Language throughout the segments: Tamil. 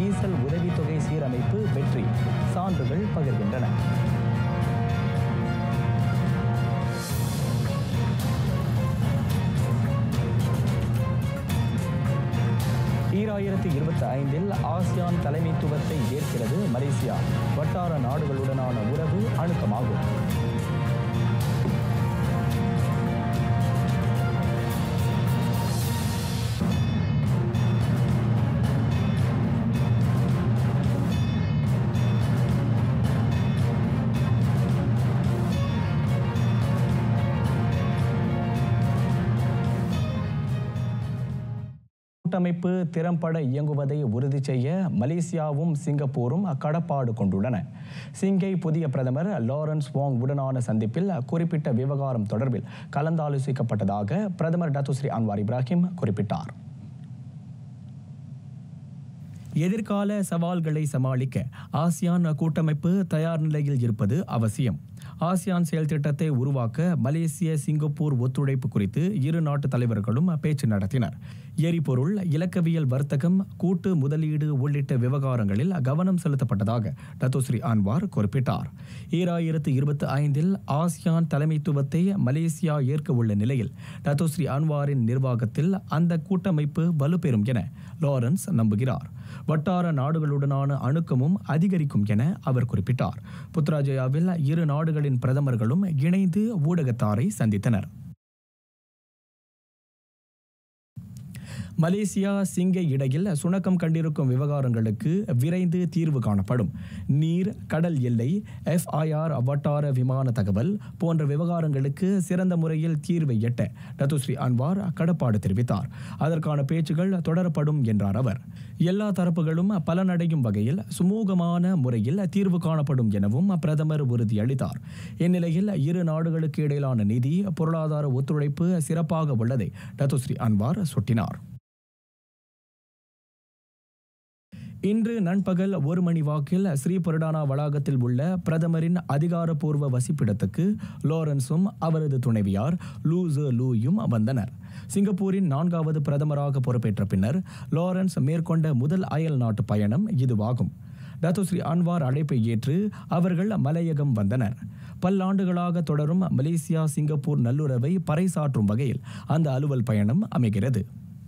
டீசல் உதவித்தொகை சீரமைப்பு வெற்றி சான்றுகள் பகிர்கின்றன ஈராயிரத்தி இருபத்தி ஐந்தில் ஆசியான் தலைமைத்துவத்தை ஏற்கிறது மலேசியா வட்டார நாடுகளுடனான உறவு அணுக்கமாகும் கூட்டமைப்பு திறம்பட இயங்குவதை உறுதி செய்ய மலேசியாவும் சிங்கப்பூரும் கடப்பாடு கொண்டுள்ளன சிங்கை புதிய பிரதமர் லாரன்ஸ் வாங் உடனான சந்திப்பில் குறிப்பிட்ட விவகாரம் தொடர்பில் கலந்தாலோசிக்கப்பட்டதாக பிரதமர் டத்துஸ்ரீ அன்வார் இப்ராஹிம் குறிப்பிட்டார் எதிர்கால சவால்களை சமாளிக்க ஆசியான் கூட்டமைப்பு தயார் நிலையில் இருப்பது அவசியம் ஆசியான் செயல் திட்டத்தை உருவாக்க மலேசிய சிங்கப்பூர் ஒத்துழைப்பு குறித்து இரு நாட்டு தலைவர்களும் பேச்சு நடத்தினர் எரிபொருள் இலக்கவியல் வர்த்தகம் கூட்டு முதலீடு உள்ளிட்ட விவகாரங்களில் கவனம் செலுத்தப்பட்டதாக டத்தோஸ்ரீ அன்வார் குறிப்பிட்டார் ஈராயிரத்து இருபத்தி ஐந்தில் ஆசியான் தலைமைத்துவத்தை மலேசியா ஏற்க உள்ள நிலையில் டத்தோஸ்ரீ அன்வாரின் நிர்வாகத்தில் அந்த கூட்டமைப்பு வலுப்பெறும் என லாரன்ஸ் நம்புகிறார் வட்டார நாடுகளுடனான அணுக்கமும் அதிகரிக்கும் என அவர் குறிப்பிட்டார் புத்ராஜயாவில் இரு நாடுகளின் பிரதமர்களும் இணைந்து ஊடகத்தாரை சந்தித்தனர் மலேசியா சிங்கை இடையில் சுணக்கம் கண்டிருக்கும் விவகாரங்களுக்கு விரைந்து தீர்வு காணப்படும் நீர் கடல் எல்லை எஃப்ஐஆர் வட்டார விமான தகவல் போன்ற விவகாரங்களுக்கு சிறந்த முறையில் தீர்வை எட்ட டத்துஸ்ரீ அன்வார் கடப்பாடு தெரிவித்தார் அதற்கான பேச்சுகள் தொடரப்படும் என்றார் அவர் எல்லா தரப்புகளும் பலனடையும் வகையில் சுமூகமான முறையில் தீர்வு காணப்படும் எனவும் பிரதமர் உறுதியளித்தார் இந்நிலையில் இரு நாடுகளுக்கு இடையிலான நிதி பொருளாதார ஒத்துழைப்பு சிறப்பாக உள்ளதை டத்துஸ்ரீ அன்வார் சுட்டினார் இன்று நண்பகல் ஒரு மணி வாக்கில் ஸ்ரீபுரடானா வளாகத்தில் உள்ள பிரதமரின் அதிகாரப்பூர்வ வசிப்பிடத்துக்கு லாரன்ஸும் அவரது துணைவியார் லூ ஜே லூயும் வந்தனர் சிங்கப்பூரின் நான்காவது பிரதமராக பொறுப்பேற்ற பின்னர் லாரன்ஸ் மேற்கொண்ட முதல் அயல் நாட்டு பயணம் இதுவாகும் டத்துஸ்ரீ அன்வார் அழைப்பை ஏற்று அவர்கள் மலையகம் வந்தனர் பல்லாண்டுகளாக தொடரும் மலேசியா சிங்கப்பூர் நல்லுறவை பறைசாற்றும் வகையில் அந்த அலுவல் பயணம் அமைகிறது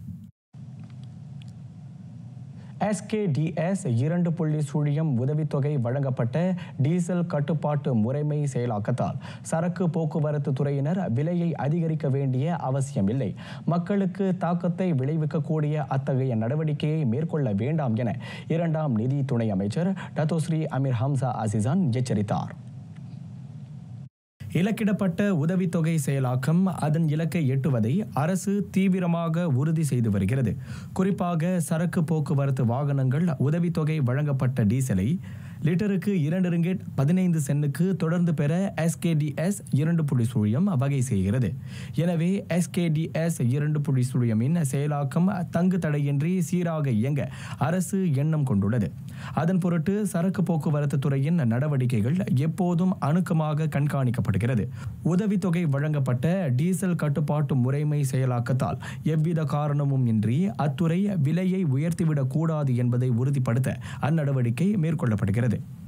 எஸ்கேடிஎஸ் இரண்டு புள்ளி சுழியம் உதவித்தொகை வழங்கப்பட்ட டீசல் கட்டுப்பாட்டு முறைமை செயலாக்கத்தால் சரக்கு போக்குவரத்து துறையினர் விலையை அதிகரிக்க வேண்டிய அவசியமில்லை மக்களுக்கு தாக்கத்தை விளைவிக்கக்கூடிய அத்தகைய நடவடிக்கையை மேற்கொள்ள வேண்டாம் என இரண்டாம் நிதி துணை அமைச்சர் டத்தோஸ்ரீ அமீர் ஹம்சா அசிசான் எச்சரித்தார் இலக்கிடப்பட்ட உதவித்தொகை செயலாக்கம் அதன் இலக்கை எட்டுவதை அரசு தீவிரமாக உறுதி செய்து வருகிறது குறிப்பாக சரக்கு போக்குவரத்து வாகனங்கள் உதவித்தொகை வழங்கப்பட்ட டீசலை லிட்டருக்கு இரண்டு ரிங்கெட் பதினைந்து சென்னுக்கு தொடர்ந்து பெற எஸ்கேடிஎஸ் இரண்டு புள்ளி சுழியம் வகை செய்கிறது எனவே எஸ்கேடிஎஸ் இரண்டு புள்ளி சுழியமின் செயலாக்கம் தங்கு தடையின்றி சீராக இயங்க அரசு எண்ணம் கொண்டுள்ளது அதன் பொருட்டு சரக்கு போக்குவரத்து துறையின் நடவடிக்கைகள் எப்போதும் அணுக்கமாக கண்காணிக்கப்படுகிறது உதவித்தொகை வழங்கப்பட்ட டீசல் கட்டுப்பாட்டு முறைமை செயலாக்கத்தால் எவ்வித காரணமும் இன்றி அத்துறை விலையை உயர்த்திவிடக் கூடாது என்பதை உறுதிப்படுத்த அந்நடவடிக்கை மேற்கொள்ளப்படுகிறது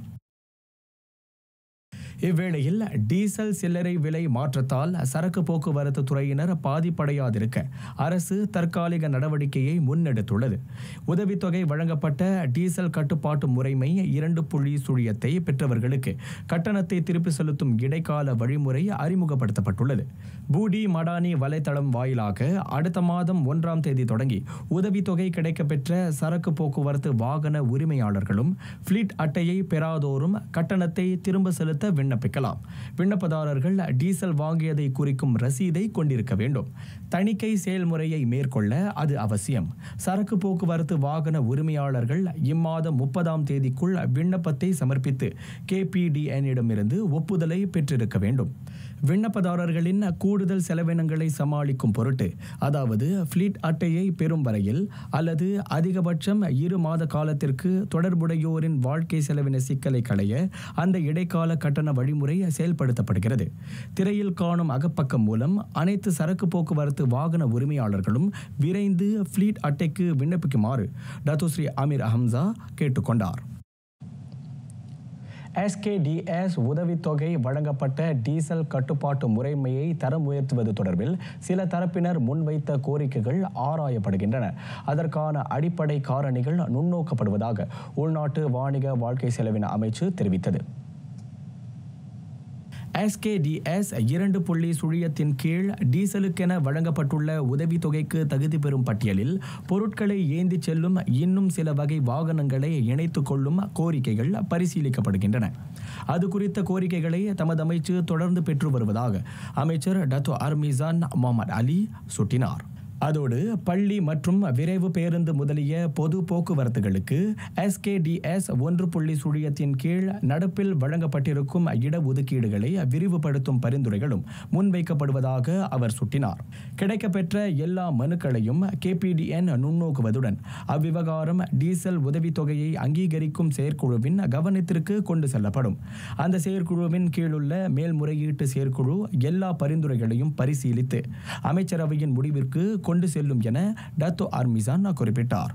இவ்வேளையில் டீசல் சில்லறை விலை மாற்றத்தால் சரக்கு போக்குவரத்து துறையினர் பாதிப்படையாதிருக்க அரசு தற்காலிக நடவடிக்கையை முன்னெடுத்துள்ளது உதவித்தொகை வழங்கப்பட்ட டீசல் கட்டுப்பாட்டு முறைமை இரண்டு புள்ளி சுழியத்தை பெற்றவர்களுக்கு கட்டணத்தை திருப்பி செலுத்தும் இடைக்கால வழிமுறை அறிமுகப்படுத்தப்பட்டுள்ளது பூடி மடானி வலைத்தளம் வாயிலாக அடுத்த மாதம் ஒன்றாம் தேதி தொடங்கி உதவித்தொகை கிடைக்கப்பெற்ற சரக்கு போக்குவரத்து வாகன உரிமையாளர்களும் ஃபிளீட் அட்டையை பெறாதோரும் கட்டணத்தை திரும்ப செலுத்த விண்ணப்பிக்கலாம் விண்ணப்பதாரர்கள் டீசல் வாங்கியதை குறிக்கும் ரசீதை கொண்டிருக்க வேண்டும் தணிக்கை செயல்முறையை மேற்கொள்ள அது அவசியம் சரக்கு போக்குவரத்து வாகன உரிமையாளர்கள் இம்மாதம் முப்பதாம் தேதிக்குள் விண்ணப்பத்தை சமர்ப்பித்து கேபிடிஎனிடமிருந்து ஒப்புதலை பெற்றிருக்க வேண்டும் விண்ணப்பதாரர்களின் கூடுதல் செலவினங்களை சமாளிக்கும் பொருட்டு அதாவது ஃப்ளீட் அட்டையை பெறும் வரையில் அல்லது அதிகபட்சம் இரு மாத காலத்திற்கு தொடர்புடையோரின் வாழ்க்கை செலவின சிக்கலை களைய அந்த இடைக்கால கட்டண வழிமுறை செயல்படுத்தப்படுகிறது திரையில் காணும் அகப்பக்கம் மூலம் அனைத்து சரக்கு போக்குவரத்து வாகன உரிமையாளர்களும் விரைந்து ஃப்ளீட் அட்டைக்கு விண்ணப்பிக்குமாறு டத்துஸ்ரீ அமீர் அஹம்சா கேட்டுக்கொண்டார் எஸ்கேடிஎஸ் உதவித்தொகை வழங்கப்பட்ட டீசல் கட்டுப்பாட்டு முறைமையை தரம் உயர்த்துவது தொடர்பில் சில தரப்பினர் முன்வைத்த கோரிக்கைகள் ஆராயப்படுகின்றன அதற்கான அடிப்படை காரணிகள் நுண்ணோக்கப்படுவதாக உள்நாட்டு வாணிக வாழ்க்கை செலவின அமைச்சு தெரிவித்தது எஸ்கேடிஎஸ் இரண்டு புள்ளி சுழியத்தின் கீழ் டீசலுக்கென வழங்கப்பட்டுள்ள உதவித்தொகைக்கு தகுதி பெறும் பட்டியலில் பொருட்களை ஏந்தி செல்லும் இன்னும் சில வகை வாகனங்களை இணைத்துக் கொள்ளும் கோரிக்கைகள் பரிசீலிக்கப்படுகின்றன அது குறித்த கோரிக்கைகளை தமது அமைச்சு தொடர்ந்து பெற்று வருவதாக அமைச்சர் டத்தோ அர்மிசான் முகமது அலி சுட்டினார் அதோடு பள்ளி மற்றும் விரைவு பேருந்து முதலிய பொது போக்குவரத்துகளுக்கு எஸ்கேடிஎஸ் ஒன்று புள்ளி சுழியத்தின் கீழ் நடப்பில் வழங்கப்பட்டிருக்கும் இடஒதுக்கீடுகளை விரிவுபடுத்தும் பரிந்துரைகளும் முன்வைக்கப்படுவதாக அவர் சுட்டினார் கிடைக்கப்பெற்ற எல்லா மனுக்களையும் கேபிடிஎன் நுண்ணோக்குவதுடன் அவ்விவகாரம் டீசல் உதவித்தொகையை அங்கீகரிக்கும் செயற்குழுவின் கவனத்திற்கு கொண்டு செல்லப்படும் அந்த செயற்குழுவின் கீழுள்ள மேல்முறையீட்டு செயற்குழு எல்லா பரிந்துரைகளையும் பரிசீலித்து அமைச்சரவையின் முடிவிற்கு கொண்டு செல்லும் என டத்தோ அர்மிசான் குறிப்பிட்டார்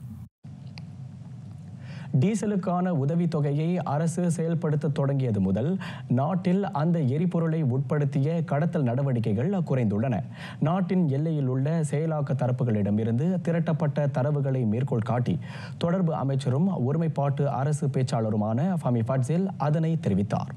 டீசலுக்கான உதவித்தொகையை அரசு செயல்படுத்த தொடங்கியது முதல் நாட்டில் அந்த எரிபொருளை உட்படுத்திய கடத்தல் நடவடிக்கைகள் குறைந்துள்ளன நாட்டின் எல்லையில் உள்ள செயலாக்க தரப்புகளிடமிருந்து திரட்டப்பட்ட தரவுகளை மேற்கோள் காட்டி தொடர்பு அமைச்சரும் ஒருமைப்பாட்டு அரசு பேச்சாளருமான ஃபமி ஃபட்சில் அதனை தெரிவித்தார்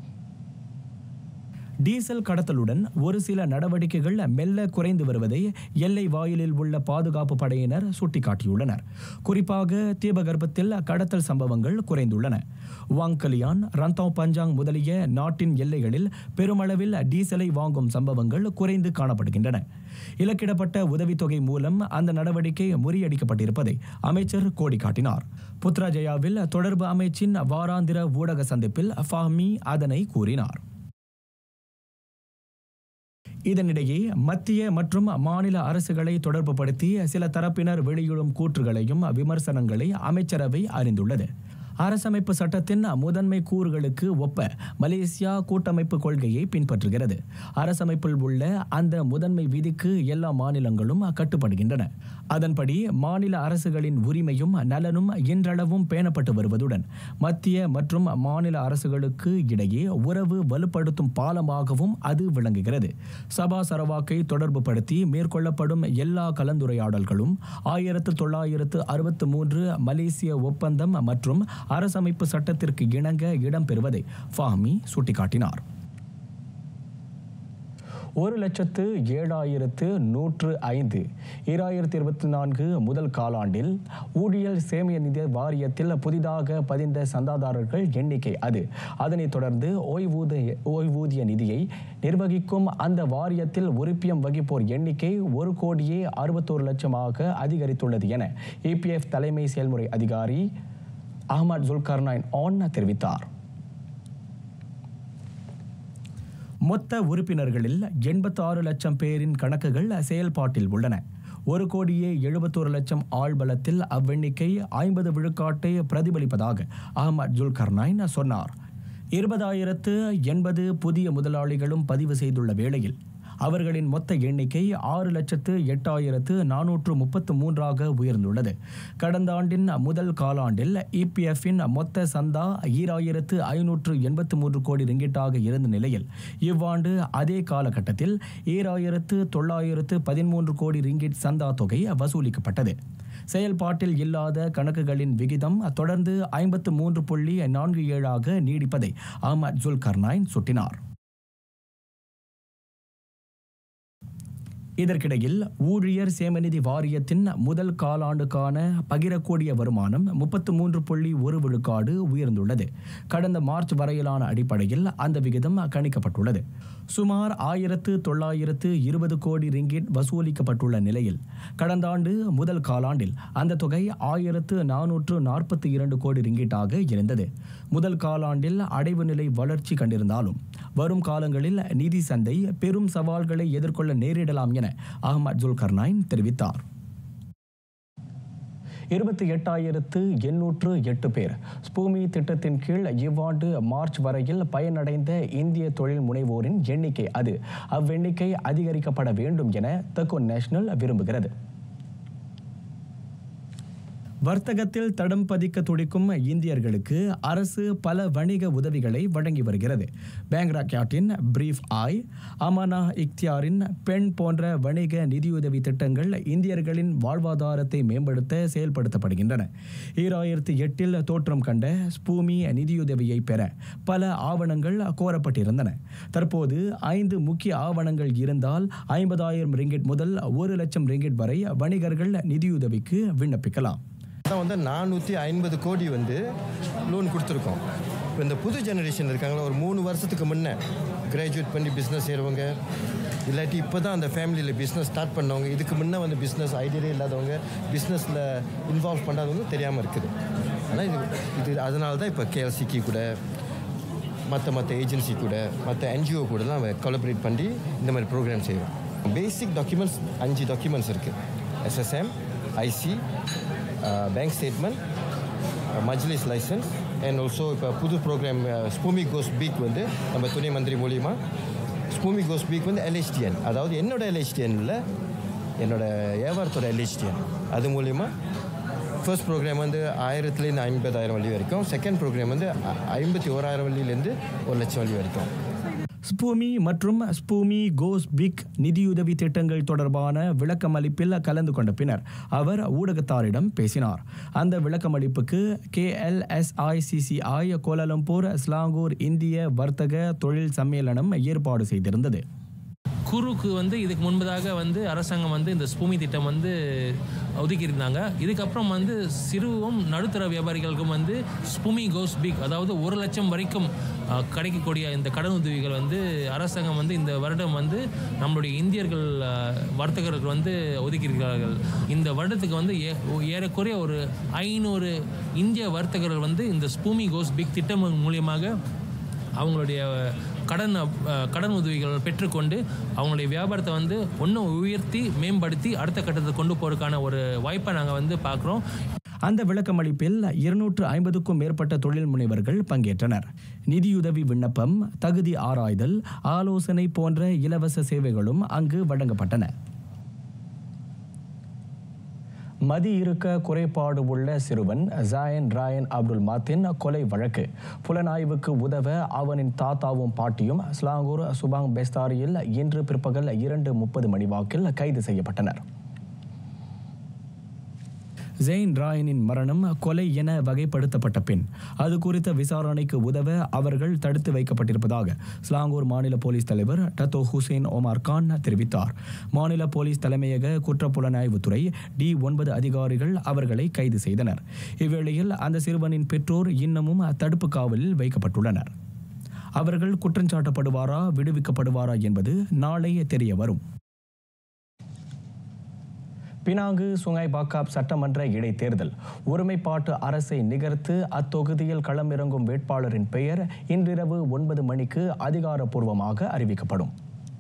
டீசல் கடத்தலுடன் ஒரு சில நடவடிக்கைகள் மெல்ல குறைந்து வருவதை எல்லை வாயிலில் உள்ள பாதுகாப்பு படையினர் சுட்டிக்காட்டியுள்ளனர் குறிப்பாக தீபகற்பத்தில் கடத்தல் சம்பவங்கள் குறைந்துள்ளன வாங்கலியான் ரந்தாவ் பஞ்சாங் முதலிய நாட்டின் எல்லைகளில் பெருமளவில் டீசலை வாங்கும் சம்பவங்கள் குறைந்து காணப்படுகின்றன இலக்கிடப்பட்ட உதவித்தொகை மூலம் அந்த நடவடிக்கை முறியடிக்கப்பட்டிருப்பதை அமைச்சர் கோடி காட்டினார் புத்ராஜயாவில் தொடர்பு அமைச்சின் வாராந்திர ஊடக சந்திப்பில் ஃபாஹ்மி அதனை கூறினார் இதனிடையே மத்திய மற்றும் மாநில அரசுகளை தொடர்புபடுத்தி சில தரப்பினர் வெளியிடும் கூற்றுகளையும் விமர்சனங்களை அமைச்சரவை அறிந்துள்ளது அரசமைப்பு சட்டத்தின் முதன்மை கூறுகளுக்கு ஒப்ப மலேசியா கூட்டமைப்பு கொள்கையை பின்பற்றுகிறது அரசமைப்பில் உள்ள அந்த முதன்மை விதிக்கு எல்லா மாநிலங்களும் கட்டுப்படுகின்றன அதன்படி மாநில அரசுகளின் உரிமையும் நலனும் இன்றளவும் பேணப்பட்டு வருவதுடன் மத்திய மற்றும் மாநில அரசுகளுக்கு இடையே உறவு வலுப்படுத்தும் பாலமாகவும் அது விளங்குகிறது சபா சரவாக்கை தொடர்புபடுத்தி மேற்கொள்ளப்படும் எல்லா கலந்துரையாடல்களும் ஆயிரத்து தொள்ளாயிரத்து அறுபத்து மூன்று மலேசிய ஒப்பந்தம் மற்றும் அரசமைப்பு சட்டத்திற்கு இணங்க இடம்பெறுவதை ஃபாமி சுட்டிக்காட்டினார் ஒரு லட்சத்து ஏழாயிரத்து நூற்று ஐந்து ஈராயிரத்தி இருபத்தி நான்கு முதல் காலாண்டில் ஊழியர் சேமிய நிதி வாரியத்தில் புதிதாக பதிந்த சந்தாதாரர்கள் எண்ணிக்கை அது அதனைத் தொடர்ந்து ஓய்வூதிய ஓய்வூதிய நிதியை நிர்வகிக்கும் அந்த வாரியத்தில் உறுப்பியம் வகிப்போர் எண்ணிக்கை ஒரு கோடியே அறுபத்தோரு லட்சமாக அதிகரித்துள்ளது என இபிஎஃப் தலைமை செயல்முறை அதிகாரி அஹ்மத் ஜுல்கர்னைன் ஆன் தெரிவித்தார் மொத்த உறுப்பினர்களில் எண்பத்தாறு லட்சம் பேரின் கணக்குகள் செயல்பாட்டில் உள்ளன ஒரு கோடியே எழுபத்தோரு லட்சம் ஆள்பலத்தில் அவ்வெண்ணிக்கை ஐம்பது விழுக்காட்டை பிரதிபலிப்பதாக அகமது ஜுல்கர்னைன் சொன்னார் இருபதாயிரத்து எண்பது புதிய முதலாளிகளும் பதிவு செய்துள்ள வேளையில் அவர்களின் மொத்த எண்ணிக்கை ஆறு லட்சத்து எட்டாயிரத்து நானூற்று முப்பத்து மூன்றாக உயர்ந்துள்ளது கடந்த ஆண்டின் முதல் காலாண்டில் இபிஎஃப்பின் மொத்த சந்தா ஈராயிரத்து ஐநூற்று எண்பத்து மூன்று கோடி ரிங்கிட்டாக இருந்த நிலையில் இவ்வாண்டு அதே காலகட்டத்தில் ஈராயிரத்து தொள்ளாயிரத்து பதிமூன்று கோடி ரிங்கிட் சந்தா தொகை வசூலிக்கப்பட்டது செயல்பாட்டில் இல்லாத கணக்குகளின் விகிதம் தொடர்ந்து ஐம்பத்து மூன்று புள்ளி நான்கு ஏழாக நீடிப்பதை அஹமத் ஜுல்கர்னைன் சுட்டினார் இதற்கிடையில் ஊழியர் சேமநிதி வாரியத்தின் முதல் காலாண்டுக்கான பகிரக்கூடிய வருமானம் முப்பத்து மூன்று புள்ளி ஒரு விழுக்காடு உயர்ந்துள்ளது கடந்த மார்ச் வரையிலான அடிப்படையில் அந்த விகிதம் கணிக்கப்பட்டுள்ளது சுமார் ஆயிரத்து தொள்ளாயிரத்து இருபது கோடி ரிங்கிட் வசூலிக்கப்பட்டுள்ள நிலையில் கடந்த ஆண்டு முதல் காலாண்டில் அந்த தொகை ஆயிரத்து நானூற்று நாற்பத்தி இரண்டு கோடி ரிங்கிட்டாக இருந்தது முதல் காலாண்டில் அடைவு நிலை வளர்ச்சி கண்டிருந்தாலும் வரும் காலங்களில் நிதி சந்தை பெரும் சவால்களை எதிர்கொள்ள நேரிடலாம் என அகமது ஜுல்கர்னைன் தெரிவித்தார் இருபத்தி எட்டாயிரத்து எண்ணூற்று எட்டு பேர் ஸ்பூமி திட்டத்தின் கீழ் இவ்வாண்டு மார்ச் வரையில் பயனடைந்த இந்திய தொழில் முனைவோரின் எண்ணிக்கை அது அவ்வெண்ணிக்கை அதிகரிக்கப்பட வேண்டும் என தக்கோ நேஷனல் விரும்புகிறது வர்த்தகத்தில் தடம் பதிக்க துடிக்கும் இந்தியர்களுக்கு அரசு பல வணிக உதவிகளை வழங்கி வருகிறது பேங்க்ராக்யாட்டின் பிரீஃப் ஆய் அமானா இக்தியாரின் பெண் போன்ற வணிக நிதியுதவி திட்டங்கள் இந்தியர்களின் வாழ்வாதாரத்தை மேம்படுத்த செயல்படுத்தப்படுகின்றன ஈராயிரத்தி எட்டில் தோற்றம் கண்ட ஸ்பூமி நிதியுதவியை பெற பல ஆவணங்கள் கோரப்பட்டிருந்தன தற்போது ஐந்து முக்கிய ஆவணங்கள் இருந்தால் ஐம்பதாயிரம் ரிங்கிட் முதல் ஒரு லட்சம் ரிங்கிட் வரை வணிகர்கள் நிதியுதவிக்கு விண்ணப்பிக்கலாம் தான் வந்து நானூற்றி ஐம்பது கோடி வந்து லோன் கொடுத்துருக்கோம் இப்போ இந்த புது ஜெனரேஷன் இருக்காங்களா ஒரு மூணு வருஷத்துக்கு முன்னே கிராஜுவேட் பண்ணி பிஸ்னஸ் செய்கிறவங்க இல்லாட்டி இப்போ தான் அந்த ஃபேமிலியில் பிஸ்னஸ் ஸ்டார்ட் பண்ணவங்க இதுக்கு முன்னே வந்து பிஸ்னஸ் ஐடியாவே இல்லாதவங்க பிஸ்னஸில் இன்வால்வ் பண்ணாதவங்க தெரியாமல் இருக்குது ஆனால் இது இது அதனால தான் இப்போ கேஎல்சிக்கு கூட மற்ற மற்ற ஏஜென்சி கூட மற்ற என்ஜிஓ கூடலாம் கொலபரேட் பண்ணி இந்த மாதிரி ப்ரோக்ராம் செய்வோம் பேசிக் டாக்குமெண்ட்ஸ் அஞ்சு டாக்குமெண்ட்ஸ் இருக்குது எஸ்எஸ்எம் ஐசி பேங்க் ஸ்டேட்மெண்ட் மஜ்லிஸ் லைசன்ஸ் அண்ட் ஆல்சோ இப்போ புது ப்ரோக்ராம் ஸ்பூமி கோஸ் பீக் வந்து நம்ம துணை மந்திரி மூலிமா ஸ்பூமி கோஸ் பீக் வந்து எல்ஹெச்டிஎன் அதாவது என்னோட எல்ஹெச்டிஎன் இல்லை என்னோட வியாபாரத்தோட எல்ஹெச்டிஎன் அது மூலிமா ஃபர்ஸ்ட் ப்ரோக்ராம் வந்து ஆயிரத்துலேருந்து ஐம்பதாயிரம் வழி வரைக்கும் செகண்ட் ப்ரோக்ராம் வந்து ஐ- ஐம்பத்தி ஓராயிரம் வழியிலேருந்து ஒரு லட்சம் வழி வரைக்கும் ஸ்பூமி மற்றும் ஸ்பூமி கோஸ் பிக் நிதியுதவி திட்டங்கள் தொடர்பான விளக்கமளிப்பில் கலந்து கொண்ட பின்னர் அவர் ஊடகத்தாரிடம் பேசினார் அந்த விளக்கமளிப்புக்கு கேஎல்எஸ்ஐசிசிஐ கோலாலம்பூர் ஸ்லாங்கூர் இந்திய வர்த்தக தொழில் சம்மேளனம் ஏற்பாடு செய்திருந்தது குறுக்கு வந்து இதுக்கு முன்பதாக வந்து அரசாங்கம் வந்து இந்த ஸ்பூமி திட்டம் வந்து ஒதுக்கியிருந்தாங்க இதுக்கப்புறம் வந்து சிறுவும் நடுத்தர வியாபாரிகளுக்கும் வந்து ஸ்பூமி கோஸ் பிக் அதாவது ஒரு லட்சம் வரைக்கும் அஹ், கிடைக்கக்கூடிய இந்த கடன் உதவிகள் வந்து அரசாங்கம் வந்து இந்த வருடம் வந்து நம்மளுடைய இந்தியர்கள் அஹ், வர்த்தகர்கள் வந்து ஒதுக்கியிருக்கிறார்கள் இந்த வருடத்துக்கு வந்து ஏ ஏறக்குறைய ஒரு ஐநூறு இந்திய வர்த்தகர்கள் வந்து இந்த ஸ்பூமி கோஸ் பிக் திட்டம் மூலியமாக அவங்களுடைய கடன் அஹ், கடன் உதவிகள் பெற்றுக்கொண்டு அவங்களுடைய வியாபாரத்தை வந்து ஒன்றும் உயர்த்தி மேம்படுத்தி அடுத்த கட்டத்துக்கு கொண்டு போகிறதுக்கான ஒரு வாய்ப்பை நாங்கள் வந்து பார்க்குறோம் அந்த விளக்கமளிப்பில் இருநூற்று ஐம்பதுக்கும் மேற்பட்ட தொழில் முனைவர்கள் பங்கேற்றனர் நிதியுதவி விண்ணப்பம் தகுதி ஆராய்தல் ஆலோசனை போன்ற இலவச சேவைகளும் அங்கு வழங்கப்பட்டன மதி இருக்க குறைபாடு உள்ள சிறுவன் ஜாயன் ராயன் அப்துல் மாத்தின் கொலை வழக்கு புலனாய்வுக்கு உதவ அவனின் தாத்தாவும் பாட்டியும் ஸ்லாங்கூர் சுபாங் பெஸ்தாரியில் இன்று பிற்பகல் இரண்டு முப்பது மணி வாக்கில் கைது செய்யப்பட்டனர் ஜெயின் ராயனின் மரணம் கொலை என வகைப்படுத்தப்பட்ட பின் அது குறித்த விசாரணைக்கு உதவ அவர்கள் தடுத்து வைக்கப்பட்டிருப்பதாக ஸ்லாங்கூர் மாநில போலீஸ் தலைவர் டத்தோ ஹுசேன் ஒமார் கான் தெரிவித்தார் மாநில போலீஸ் தலைமையக குற்றப்புலனாய்வுத்துறை டி ஒன்பது அதிகாரிகள் அவர்களை கைது செய்தனர் இவ்வேளையில் அந்த சிறுவனின் பெற்றோர் இன்னமும் தடுப்பு காவலில் வைக்கப்பட்டுள்ளனர் அவர்கள் குற்றஞ்சாட்டப்படுவாரா விடுவிக்கப்படுவாரா என்பது நாளை தெரிய வரும் பினாங்கு சுங்காய் பாக்காப் சட்டமன்ற இடைத்தேர்தல் ஒருமைப்பாட்டு அரசை நிகர்த்து அத்தொகுதியில் களமிறங்கும் வேட்பாளரின் பெயர் இன்றிரவு ஒன்பது மணிக்கு அதிகாரப்பூர்வமாக அறிவிக்கப்படும்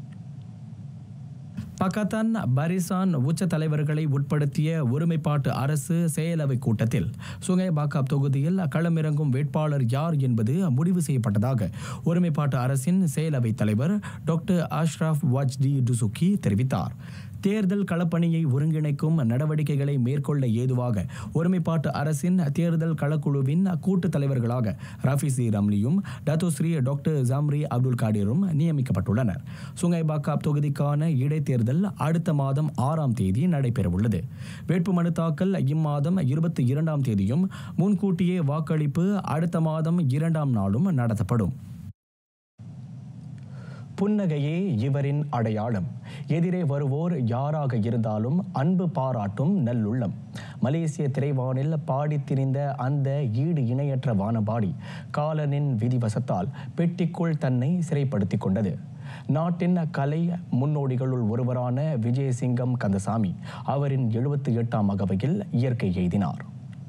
பக்கத்தான் பரிசான் உச்ச தலைவர்களை உட்படுத்திய ஒருமைப்பாட்டு அரசு செயலவை கூட்டத்தில் சுங்கை பாக்காப் தொகுதியில் களமிறங்கும் வேட்பாளர் யார் என்பது முடிவு செய்யப்பட்டதாக ஒருமைப்பாட்டு அரசின் செயலவை தலைவர் டாக்டர் அஷ்ரஃப் வாஜ்டி டுசுக்கி தெரிவித்தார் தேர்தல் களப்பணியை ஒருங்கிணைக்கும் நடவடிக்கைகளை மேற்கொள்ள ஏதுவாக ஒருமைப்பாட்டு அரசின் தேர்தல் களக்குழுவின் கூட்டுத் தலைவர்களாக ரஃபிசி ரம்லியும் டத்துஸ்ரீ டாக்டர் ஜாம்ரி அப்துல் காடிரும் நியமிக்கப்பட்டுள்ளனர் சுங்கை பாக்காப் தொகுதிக்கான இடைத்தேர்தல் அடுத்த மாதம் ஆறாம் தேதி நடைபெறவுள்ளது வேட்புமனு தாக்கல் இம்மாதம் இருபத்தி இரண்டாம் தேதியும் முன்கூட்டியே வாக்களிப்பு அடுத்த மாதம் இரண்டாம் நாளும் நடத்தப்படும் புன்னகையே இவரின் அடையாளம் எதிரே வருவோர் யாராக இருந்தாலும் அன்பு பாராட்டும் நல்லுள்ளம் மலேசிய திரைவானில் பாடித் திரிந்த அந்த ஈடு இணையற்ற வானபாடி காலனின் விதிவசத்தால் பெட்டிக்குள் தன்னை சிறைப்படுத்திக் கொண்டது நாட்டின் கலை முன்னோடிகளுள் ஒருவரான விஜயசிங்கம் கந்தசாமி அவரின் எழுபத்தி எட்டாம் அகவையில் இயற்கை எய்தினார்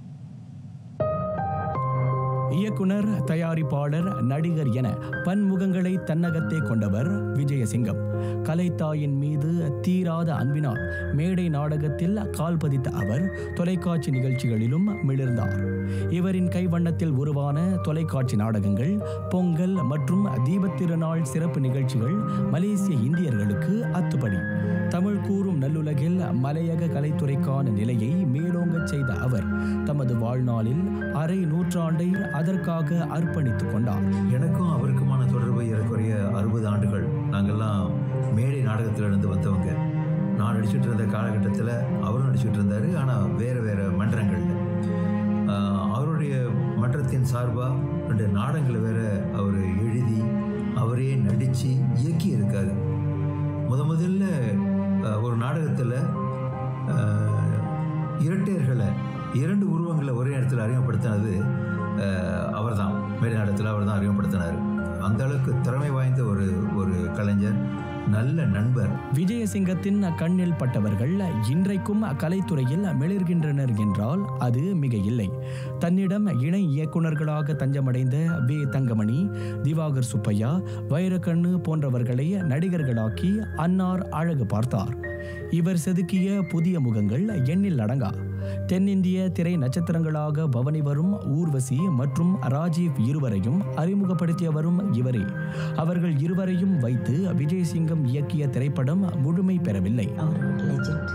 இயக்குனர் தயாரிப்பாளர் நடிகர் என பன்முகங்களை தன்னகத்தே கொண்டவர் விஜயசிங்கம் கலைத்தாயின் மீது தீராத அன்பினால் மேடை நாடகத்தில் கால் பதித்த அவர் தொலைக்காட்சி நிகழ்ச்சிகளிலும் மிளிர்ந்தார் இவரின் கைவண்ணத்தில் உருவான தொலைக்காட்சி நாடகங்கள் பொங்கல் மற்றும் தீபத்திருநாள் சிறப்பு நிகழ்ச்சிகள் மலேசிய இந்தியர்களுக்கு அத்துப்படி தமிழ் கூறும் நல்லுலகில் மலையக கலைத்துறைக்கான நிலையை மேலோங்கச் செய்த அவர் தமது வாழ்நாளில் அரை நூற்றாண்டை அதற்காக அர்ப்பணித்துக் கொண்டார் எனக்கும் அவருக்குமான தொடர்பு ஏறக்குறைய அறுபது ஆண்டுகள் நாங்கள்லாம் மேடை நாடகத்தில் இருந்து வந்தவங்க நான் நடிச்சிட்டு இருந்த காலகட்டத்தில் அவரும் நடிச்சிட்டு இருந்தார் ஆனால் வேறு வேறு மன்றங்களில் ஆஹ் அவருடைய மன்றத்தின் சார்பாக ரெண்டு நாடகங்களை வேற அவர் எழுதி அவரே நடித்து இயக்கி இருக்காரு முத முதல்ல ஆஹ் ஒரு நாடகத்தில் இரட்டையர்களை இரண்டு உருவங்களை ஒரே நேரத்தில் அறிமுகப்படுத்தினது அவர் தான் மேடை நாடகத்தில் அவர் தான் அறிமுகப்படுத்தினார் அந்த அளவுக்கு திறமை வாய்ந்த ஒரு ஒரு கலைஞர் நல்ல நண்பர் விஜயசிங்கத்தின் கண்ணில் பட்டவர்கள் இன்றைக்கும் கலைத்துறையில் மிளிர்கின்றனர் என்றால் அது மிக இல்லை தன்னிடம் இணை இயக்குனர்களாக தஞ்சமடைந்த வே தங்கமணி திவாகர் சுப்பையா வைரக்கண்ணு போன்றவர்களை நடிகர்களாக்கி அன்னார் அழகு பார்த்தார் இவர் செதுக்கிய புதிய முகங்கள் எண்ணில் அடங்கா தென்னிந்திய திரை நட்சத்திரங்களாக பவனி வரும் ஊர்வசி மற்றும் ராஜீவ் இருவரையும் அறிமுகப்படுத்தியவரும் இவரே அவர்கள் இருவரையும் வைத்து விஜயசிங்கம் இயக்கிய திரைப்படம் முழுமை பெறவில்லை அவர் ஒரு லெஜெண்ட்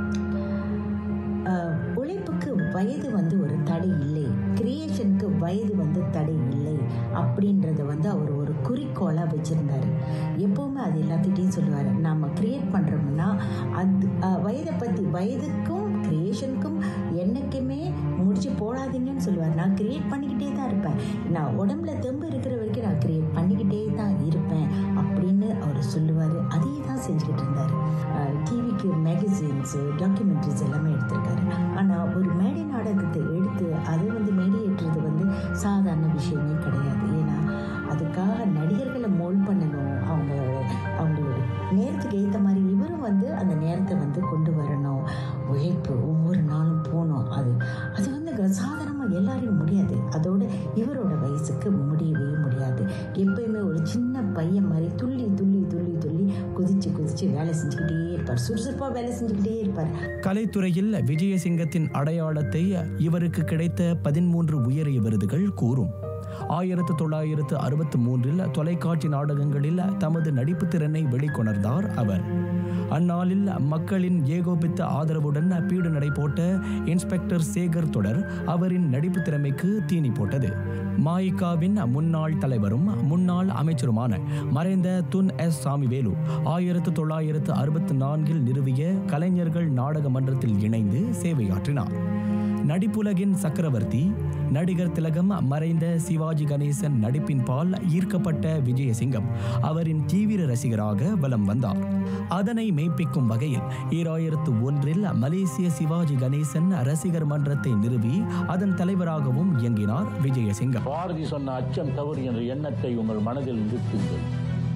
உழைப்புக்கு வயது வந்து ஒரு தடை இல்லை கிரியேஷனுக்கு வயது வந்து தடை இல்லை அப்படின்றத வந்து அவர் ஒரு குறிக்கோளாக வச்சுருந்தாரு எப்போவுமே அது எல்லாத்திட்டையும் சொல்லுவார் நாம் கிரியேட் பண்ணுறோம்னா அது அஹ், வயதை பற்றி வயதுக்கும் கிரியேஷனுக்கும் என்னைக்குமே முடிச்சு போடாதீங்கன்னு சொல்லுவார் நான் கிரியேட் பண்ணிக்கிட்டே தான் இருப்பேன் நான் உடம்புல தெம்பு இருக்கிற வரைக்கும் நான் கிரியேட் பண்ணிக்கிட்டே தான் இருப்பேன் அப்படின்னு அவர் சொல்லுவார் அதையே தான் செஞ்சுக்கிட்டு இருந்தார் டிவிக்கு மேகசின்ஸு டாக்குமெண்ட்ரிஸ் எல்லாமே எடுத்திருக்காரு ஆனால் ஒரு மேடை நாடகத்தை எடுத்து அதை வந்து மேடையேற்றுறது வந்து சாதாரண விஷயமே கிடையாது ஏன்னா அதுக்காக நடிகர்களை மோல்ட் பண்ணணும் அவங்களோட அவங்களோட நேரத்துக்கு ஏற்ற மாதிரி இவரும் வந்து அந்த நேரத்தை வந்து கொண்டு வரணும் உழைப்பு ஒவ்வொரு நாளும் போகணும் அது அது வந்து க- சாதாரணமா எல்லாரையும் முடியாது அதோட இவரோட வயசுக்கு முடியவே முடியாது எப்பயுமே ஒரு சின்ன பையன் மாதிரி துள்ளி துள்ளி துள்ளி துள்ளி குதிச்சு குதிச்சு வேலை செஞ்சுக்கிட்டே இருப்பார் சுறுசுறுப்பாக வேலை செஞ்சுக்கிட்டே இருப்பார் கலைத்துறையில் விஜயசிங்கத்தின் அடையாளத்தை இவருக்கு கிடைத்த பதிமூன்று உயரிய விருதுகள் கூறும் ஆயிரத்து தொள்ளாயிரத்து அறுபத்து மூன்றில் தொலைக்காட்சி நாடகங்களில் தமது நடிப்பு திறனை வெளிக்கொணர்ந்தார் அவர் அந்நாளில் மக்களின் ஏகோபித்த ஆதரவுடன் பீடு நடை போட்ட இன்ஸ்பெக்டர் சேகர் தொடர் அவரின் நடிப்பு திறமைக்கு தீனி போட்டது மாயிகாவின் முன்னாள் தலைவரும் முன்னாள் அமைச்சருமான மறைந்த துன் எஸ் சாமிவேலு ஆயிரத்து தொள்ளாயிரத்து அறுபத்து நான்கில் நிறுவிய கலைஞர்கள் நாடக மன்றத்தில் இணைந்து சேவையாற்றினார் நடிப்புலகின் சக்கரவர்த்தி நடிகர் திலகம் மறைந்த சிவாஜி கணேசன் நடிப்பின் பால் ஈர்க்கப்பட்ட விஜயசிங்கம் அவரின் தீவிர ரசிகராக வலம் வந்தார் அதனை மெய்ப்பிக்கும் வகையில் ஈராயிரத்து ஒன்றில் மலேசிய சிவாஜி கணேசன் ரசிகர் மன்றத்தை நிறுவி அதன் தலைவராகவும் இயங்கினார் விஜயசிங்கம் பாரதி சொன்ன அச்சம் தவறு என்ற எண்ணத்தை உங்கள் மனதில் நிறுத்துங்கள்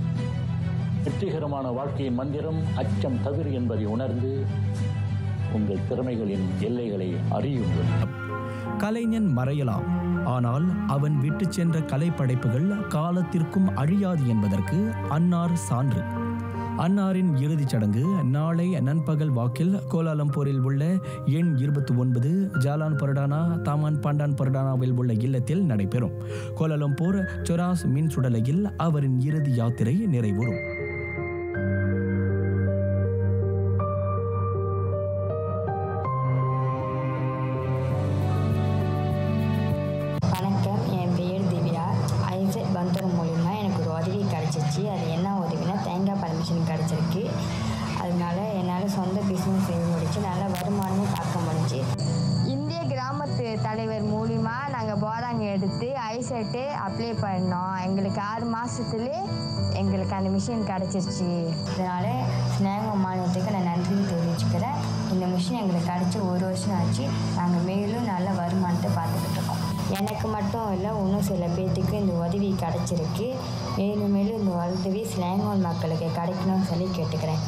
வெற்றிகரமான வாழ்க்கையின் மந்திரம் அச்சம் தவறு என்பதை உணர்ந்து உங்கள் திறமைகளின் எல்லைகளை அறியுங்கள் கலைஞன் மறையலாம் ஆனால் அவன் விட்டுச் சென்ற கலைப்படைப்புகள் காலத்திற்கும் அழியாது என்பதற்கு அன்னார் சான்று அன்னாரின் இறுதிச் சடங்கு நாளை நண்பகல் வாக்கில் கோலாலம்பூரில் உள்ள எண் இருபத்தி ஒன்பது ஜாலான் பர்டானா தாமான் பாண்டான் பர்டானாவில் உள்ள இல்லத்தில் நடைபெறும் கோலாலம்பூர் சொராஸ் மின் சுடலையில் அவரின் இறுதி யாத்திரை நிறைவுறும் வணக்கம் என் பெயர் திவ்யா ஐசெட் பந்தரம் மூலிமா எனக்கு ஒரு உதவி கிடச்சிச்சு அது என்ன உதவினா தேங்காய் பர்மிஷன் கிடச்சிருக்கு அதனால என்னால் சொந்த பிஸ்னஸ் செய்ய முடிச்சு நல்ல வருமானமும் பார்க்க முடிஞ்சு இந்திய கிராமத்து தலைவர் மூலிமா நாங்கள் போராங்க எடுத்து கொடுத்து ஐசெட்டு அப்ளை பண்ணோம் எங்களுக்கு ஆறு மாதத்துலேயே எங்களுக்கு அந்த மிஷின் கிடச்சிருச்சு இதனால் ஸ்னேகோ மாநிலத்துக்கு நான் நன்றி தெரிவிச்சுக்கிறேன் இந்த மிஷின் எங்களுக்கு கிடச்சி ஒரு வருஷம் ஆச்சு நாங்கள் மேலும் நல்ல வருமானத்தை பார்த்துக்கிட்டு இருக்கோம் எனக்கு மட்டும் இல்லை இன்னும் சில பேர்த்துக்கு இந்த உதவி கிடச்சிருக்கு மேலும் மேலும் இந்த உதவி ஸ்லேங்கோன் மக்களுக்கு கிடைக்கணும்னு சொல்லி கேட்டுக்கிறேன்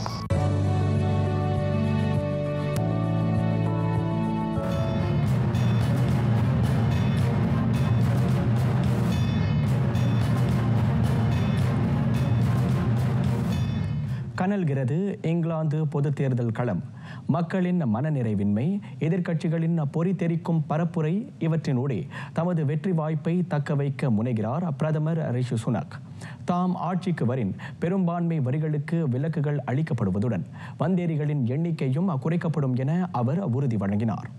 கனல்கிறது இங்கிலாந்து பொது தேர்தல் களம் மக்களின் மனநிறைவின்மை எதிர்க்கட்சிகளின் பொறி தெரிக்கும் பரப்புரை இவற்றினூடே தமது வெற்றி வாய்ப்பை தக்க வைக்க முனைகிறார் பிரதமர் ரிஷி சுனக் தாம் ஆட்சிக்கு வரின் பெரும்பான்மை வரிகளுக்கு விலக்குகள் அளிக்கப்படுவதுடன் வந்தேரிகளின் எண்ணிக்கையும் குறைக்கப்படும் என அவர் உறுதி வழங்கினார்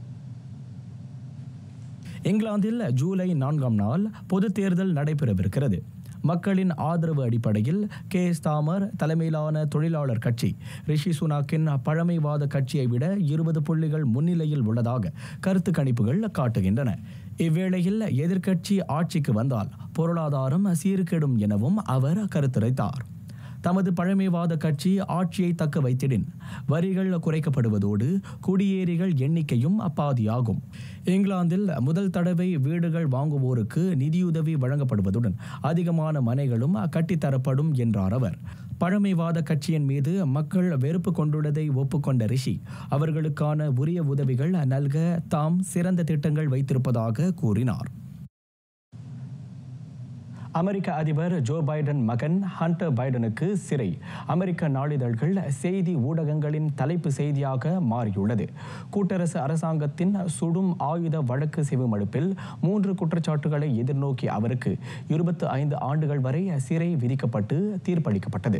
இங்கிலாந்தில் ஜூலை நான்காம் நாள் பொது தேர்தல் நடைபெறவிருக்கிறது மக்களின் ஆதரவு அடிப்படையில் கே எஸ் தாமர் தலைமையிலான தொழிலாளர் கட்சி ரிஷி சுனாக்கின் பழமைவாத கட்சியை விட இருபது புள்ளிகள் முன்னிலையில் உள்ளதாக கருத்து கணிப்புகள் காட்டுகின்றன இவ்வேளையில் எதிர்க்கட்சி ஆட்சிக்கு வந்தால் பொருளாதாரம் சீர்கெடும் எனவும் அவர் கருத்துரைத்தார் தமது பழமைவாத கட்சி ஆட்சியை தக்க வைத்திடின் வரிகள் குறைக்கப்படுவதோடு குடியேறிகள் எண்ணிக்கையும் அப்பாதியாகும் இங்கிலாந்தில் முதல் தடவை வீடுகள் வாங்குவோருக்கு நிதியுதவி வழங்கப்படுவதுடன் அதிகமான மனைகளும் கட்டித்தரப்படும் என்றார் அவர் பழமைவாத கட்சியின் மீது மக்கள் வெறுப்பு கொண்டுள்ளதை ஒப்புக்கொண்ட ரிஷி அவர்களுக்கான உரிய உதவிகள் நல்க தாம் சிறந்த திட்டங்கள் வைத்திருப்பதாக கூறினார் அமெரிக்க அதிபர் ஜோ பைடன் மகன் ஹண்டர் பைடனுக்கு சிறை அமெரிக்க நாளிதழ்கள் செய்தி ஊடகங்களின் தலைப்பு செய்தியாக மாறியுள்ளது கூட்டரசு அரசாங்கத்தின் சுடும் ஆயுத வழக்கு செவிமடுப்பில் மூன்று குற்றச்சாட்டுகளை எதிர்நோக்கி அவருக்கு இருபத்து ஐந்து ஆண்டுகள் வரை சிறை விதிக்கப்பட்டு தீர்ப்பளிக்கப்பட்டது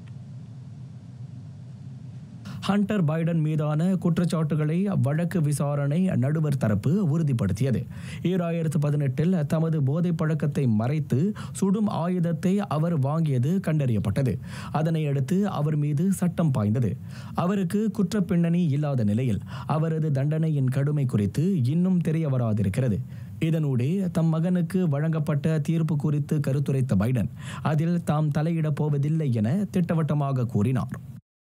ஹண்டர் பைடன் மீதான குற்றச்சாட்டுகளை வழக்கு விசாரணை நடுவர் தரப்பு உறுதிப்படுத்தியது ஈராயிரத்து பதினெட்டில் தமது போதை பழக்கத்தை மறைத்து சுடும் ஆயுதத்தை அவர் வாங்கியது கண்டறியப்பட்டது அதனை அடுத்து அவர் மீது சட்டம் பாய்ந்தது அவருக்கு குற்ற பின்னணி இல்லாத நிலையில் அவரது தண்டனையின் கடுமை குறித்து இன்னும் தெரிய வராதிருக்கிறது இதனூடே தம் மகனுக்கு வழங்கப்பட்ட தீர்ப்பு குறித்து கருத்துரைத்த பைடன் அதில் தாம் தலையிடப் போவதில்லை என திட்டவட்டமாக கூறினார்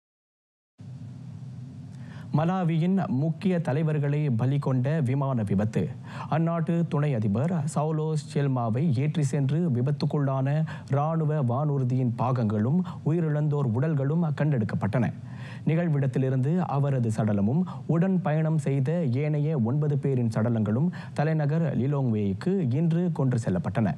மலாவியின் முக்கிய தலைவர்களை பலி கொண்ட விமான விபத்து அந்நாட்டு துணை அதிபர் சவுலோஸ் செல்மாவை ஏற்றி சென்று விபத்துக்குள்ளான இராணுவ வானூர்தியின் பாகங்களும் உயிரிழந்தோர் உடல்களும் கண்டெடுக்கப்பட்டன நிகழ்விடத்திலிருந்து அவரது சடலமும் உடன் பயணம் செய்த ஏனைய ஒன்பது பேரின் சடலங்களும் தலைநகர் லிலோங்வேய்க்கு இன்று கொண்டு செல்லப்பட்டன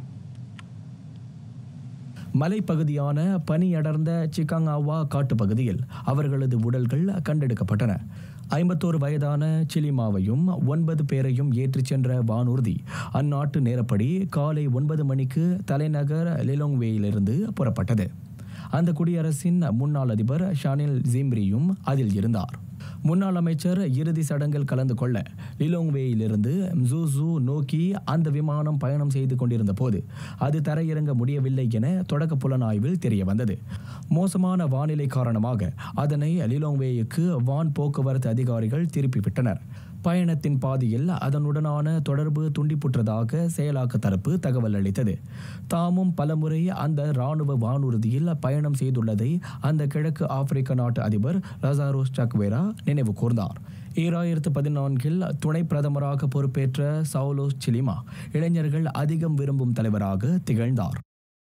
மலைப்பகுதியான பனியடர்ந்த சிக்காங்காவா காட்டுப்பகுதியில் அவர்களது உடல்கள் கண்டெடுக்கப்பட்டன ஐம்பத்தோரு வயதான சிலிமாவையும் ஒன்பது பேரையும் ஏற்றிச் சென்ற வானூர்தி அந்நாட்டு நேரப்படி காலை ஒன்பது மணிக்கு தலைநகர் லிலோங்வேயிலிருந்து புறப்பட்டது அந்த குடியரசின் முன்னாள் அதிபர் ஷானில் ஜிம்ரியும் அதில் இருந்தார் முன்னாள் அமைச்சர் இறுதி சடங்கில் கலந்து கொள்ள லிலோங்வேயிலிருந்து ஜூசு நோக்கி அந்த விமானம் பயணம் செய்து கொண்டிருந்த போது அது தரையிறங்க முடியவில்லை என தொடக்க புலனாய்வில் தெரிய வந்தது மோசமான வானிலை காரணமாக அதனை லிலோங்வேயுக்கு வான் போக்குவரத்து அதிகாரிகள் திருப்பிவிட்டனர் பயணத்தின் பாதியில் அதனுடனான தொடர்பு துண்டிப்புற்றதாக செயலாக்க தரப்பு தகவல் அளித்தது தாமும் பலமுறை அந்த இராணுவ வானூர்தியில் பயணம் செய்துள்ளதை அந்த கிழக்கு ஆப்பிரிக்க நாட்டு அதிபர் லசாரோஸ் சக்வேரா நினைவு கூர்ந்தார் ஈராயிரத்து பதினான்கில் துணை பிரதமராக பொறுப்பேற்ற சவுலோஸ் சிலிமா இளைஞர்கள் அதிகம் விரும்பும் தலைவராக திகழ்ந்தார்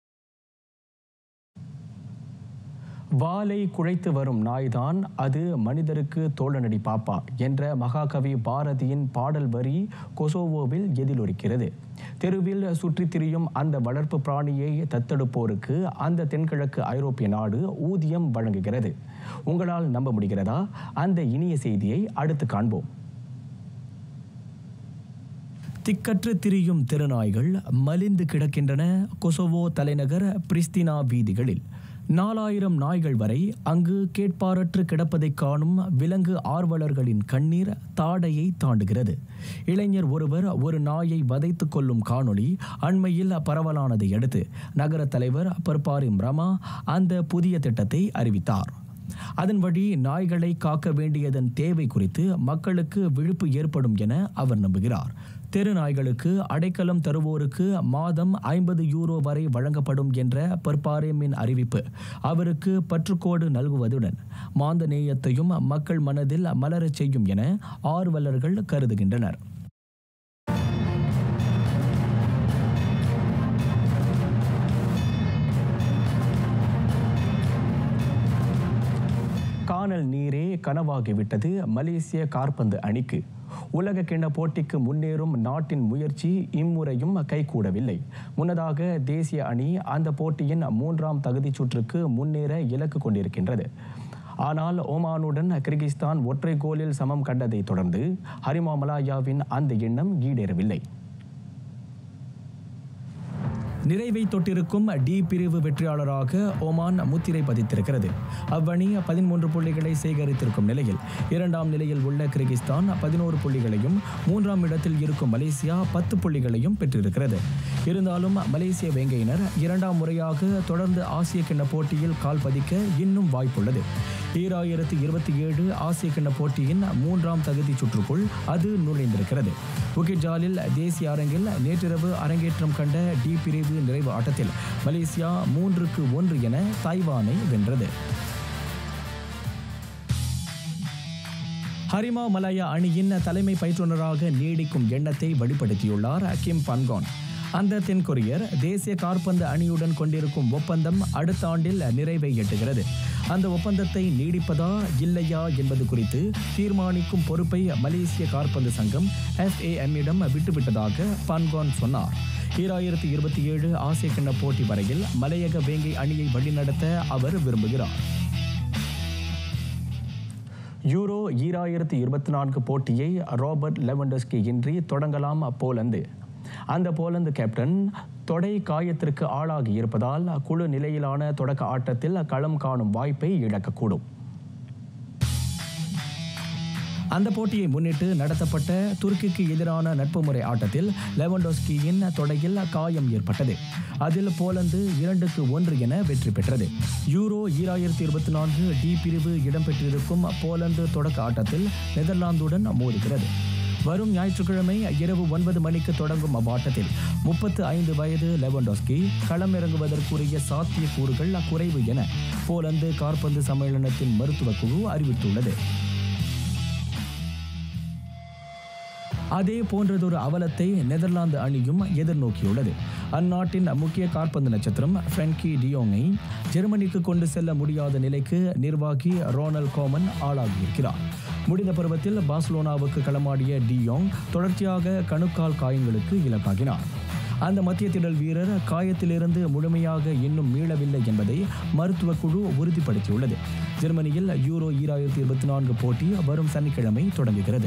வாலை குழைத்து வரும் நாய்தான் அது மனிதருக்கு தோழனடி பாப்பா என்ற மகாகவி பாரதியின் பாடல் வரி கொசோவோவில் எதிலொலிக்கிறது தெருவில் சுற்றித் திரியும் அந்த வளர்ப்பு பிராணியை தத்தெடுப்போருக்கு அந்த தென்கிழக்கு ஐரோப்பிய நாடு ஊதியம் வழங்குகிறது உங்களால் நம்ப முடிகிறதா அந்த இனிய செய்தியை அடுத்து காண்போம் திக்கற்று திரியும் திருநாய்கள் மலிந்து கிடக்கின்றன கொசோவோ தலைநகர் பிரிஸ்தினா வீதிகளில் நாலாயிரம் நாய்கள் வரை அங்கு கேட்பாரற்று கிடப்பதைக் காணும் விலங்கு ஆர்வலர்களின் கண்ணீர் தாடையை தாண்டுகிறது இளைஞர் ஒருவர் ஒரு நாயை வதைத்துக் கொள்ளும் காணொளி அண்மையில் பரவலானதை அடுத்து நகர தலைவர் பர்பாரிம் ரமா அந்த புதிய திட்டத்தை அறிவித்தார் அதன் வழி நாய்களை காக்க வேண்டியதன் தேவை குறித்து மக்களுக்கு விழிப்பு ஏற்படும் என அவர் நம்புகிறார் தெரு நாய்களுக்கு அடைக்கலம் தருவோருக்கு மாதம் ஐம்பது யூரோ வரை வழங்கப்படும் என்ற பர்பாரேமின் அறிவிப்பு அவருக்கு பற்றுக்கோடு நல்குவதுடன் மாந்த நேயத்தையும் மக்கள் மனதில் மலரச் செய்யும் என ஆர்வலர்கள் கருதுகின்றனர் காணல் நீரே கனவாகிவிட்டது மலேசிய காற்பந்து அணிக்கு உலக கிண்ண போட்டிக்கு முன்னேறும் நாட்டின் முயற்சி இம்முறையும் கைகூடவில்லை முன்னதாக தேசிய அணி அந்த போட்டியின் மூன்றாம் தகுதிச் சுற்றுக்கு முன்னேற இலக்கு கொண்டிருக்கின்றது ஆனால் ஓமானுடன் கிர்கிஸ்தான் ஒற்றை கோலில் சமம் கண்டதைத் தொடர்ந்து ஹரிமா மலாயாவின் அந்த எண்ணம் ஈடேறவில்லை நிறைவை தொட்டிருக்கும் டி பிரிவு வெற்றியாளராக ஒமான் முத்திரை பதித்திருக்கிறது அவ்வணி பதிமூன்று புள்ளிகளை சேகரித்திருக்கும் நிலையில் இரண்டாம் நிலையில் உள்ள கிர்கிஸ்தான் பதினோரு புள்ளிகளையும் மூன்றாம் இடத்தில் இருக்கும் மலேசியா பத்து புள்ளிகளையும் பெற்றிருக்கிறது இருந்தாலும் மலேசிய வேங்கையினர் இரண்டாம் முறையாக தொடர்ந்து ஆசிய கிண்ண போட்டியில் கால் பதிக்க இன்னும் வாய்ப்புள்ளது ஈராயிரத்து இருபத்தி ஏழு ஆசிய கிண்ண போட்டியின் மூன்றாம் தகுதி சுற்றுக்குள் அது நுழைந்திருக்கிறது புகிட் ஜாலில் தேசிய அரங்கில் நேற்றிரவு அரங்கேற்றம் கண்ட டி பிரிவு நிறைவு ஆட்டத்தில் மலேசியா மூன்றுக்கு ஒன்று என தாய்வானை வென்றது ஹரிமா மலாயா அணியின் தலைமை பயிற்றுனராக நீடிக்கும் எண்ணத்தை வெளிப்படுத்தியுள்ளார் கிம் பன்கான் அந்த தென்கொரியர் தேசிய காற்பந்து அணியுடன் கொண்டிருக்கும் ஒப்பந்தம் அடுத்த ஆண்டில் நிறைவை எட்டுகிறது அந்த ஒப்பந்தத்தை நீடிப்பதா இல்லையா என்பது குறித்து தீர்மானிக்கும் பொறுப்பை மலேசிய காற்பந்து சங்கம் எஃப்ஏஎம்மிடம் விட்டுவிட்டதாக பன்கான் சொன்னார் ஈராயிரத்தி இருபத்தி ஏழு ஆசிய கிண்ண போட்டி வரையில் மலையக வேங்கை அணியை வழிநடத்த அவர் விரும்புகிறார் யூரோ ஈராயிரத்தி இருபத்தி நான்கு போட்டியை ராபர்ட் லெவண்டஸ்கி இன்றி தொடங்கலாம் போலந்து அந்த போலந்து கேப்டன் தொடை காயத்திற்கு ஆளாகி இருப்பதால் குழு நிலையிலான தொடக்க ஆட்டத்தில் களம் காணும் வாய்ப்பை இழக்கக்கூடும் அந்த போட்டியை முன்னிட்டு நடத்தப்பட்ட துருக்கிக்கு எதிரான நட்பு முறை ஆட்டத்தில் லெவண்டோஸ்கியின் தொடையில் காயம் ஏற்பட்டது அதில் போலந்து இரண்டுக்கு ஒன்று என வெற்றி பெற்றது யூரோ ஈராயிரத்தி இருபத்தி நான்கு டி பிரிவு இடம்பெற்றிருக்கும் போலந்து தொடக்க ஆட்டத்தில் நெதர்லாந்துடன் மோதுகிறது வரும் ஞாயிற்றுக்கிழமை இரவு ஒன்பது மணிக்கு தொடங்கும் அவ்வாட்டத்தில் முப்பத்து ஐந்து வயது லெவண்டோஸ்கி களமிறங்குவதற்குரிய சாத்தியக்கூறுகள் குறைவு என போலந்து காற்பந்து சம்மேளனத்தின் மருத்துவக் குழு அறிவித்துள்ளது அதே போன்றதொரு அவலத்தை நெதர்லாந்து அணியும் எதிர்நோக்கியுள்ளது அந்நாட்டின் முக்கிய காற்பந்து நட்சத்திரம் ஃப்ரென்கி டியோங்கை ஜெர்மனிக்கு கொண்டு செல்ல முடியாத நிலைக்கு நிர்வாகி ரோனல் கோமன் ஆளாகியிருக்கிறார் முடிந்த பருவத்தில் பார்சலோனாவுக்கு களமாடிய டியோங் தொடர்ச்சியாக கணுக்கால் காயங்களுக்கு இலக்காகினார் அந்த மத்திய திடல் வீரர் காயத்திலிருந்து முழுமையாக இன்னும் மீளவில்லை என்பதை மருத்துவ குழு உறுதிப்படுத்தியுள்ளது ஜெர்மனியில் யூரோ ஈராயிரத்தி இருபத்தி நான்கு போட்டி வரும் சனிக்கிழமை தொடங்குகிறது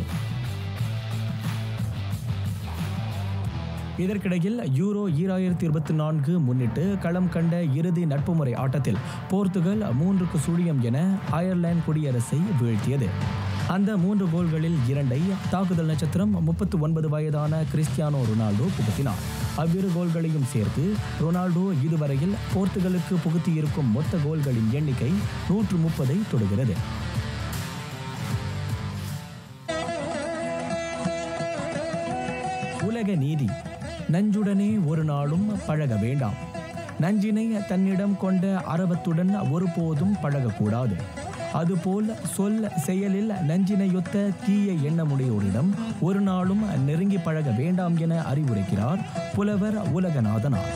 இதற்கிடையில் யூரோ ஈராயிரத்தி இருபத்தி நான்கு முன்னிட்டு களம் கண்ட இறுதி நட்பு முறை ஆட்டத்தில் போர்த்துகல் மூன்றுக்கு சுழியம் என அயர்லாந்து குடியரசை வீழ்த்தியது அந்த மூன்று கோல்களில் இரண்டை தாக்குதல் நட்சத்திரம் முப்பத்து ஒன்பது வயதான கிறிஸ்டியானோ ரொனால்டோ புகுத்தினார் அவ்விரு கோல்களையும் சேர்த்து ரொனால்டோ இதுவரையில் போர்த்துகலுக்கு புகுத்தியிருக்கும் மொத்த கோல்களின் எண்ணிக்கை நூற்று முப்பதை தொடுகிறது உலக நீதி நஞ்சுடனே ஒரு நாளும் பழக வேண்டாம் நஞ்சினை தன்னிடம் கொண்ட அரவத்துடன் ஒருபோதும் பழகக்கூடாது அதுபோல் சொல் செயலில் நஞ்சினையொத்த தீய எண்ணமுடையோரிடம் ஒரு நாளும் நெருங்கி பழக வேண்டாம் என அறிவுரைக்கிறார் புலவர் உலகநாதனார்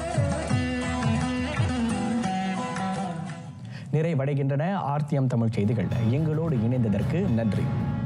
நிறைவடைகின்றன ஆர்த்தியம் தமிழ் செய்திகள் எங்களோடு இணைந்ததற்கு நன்றி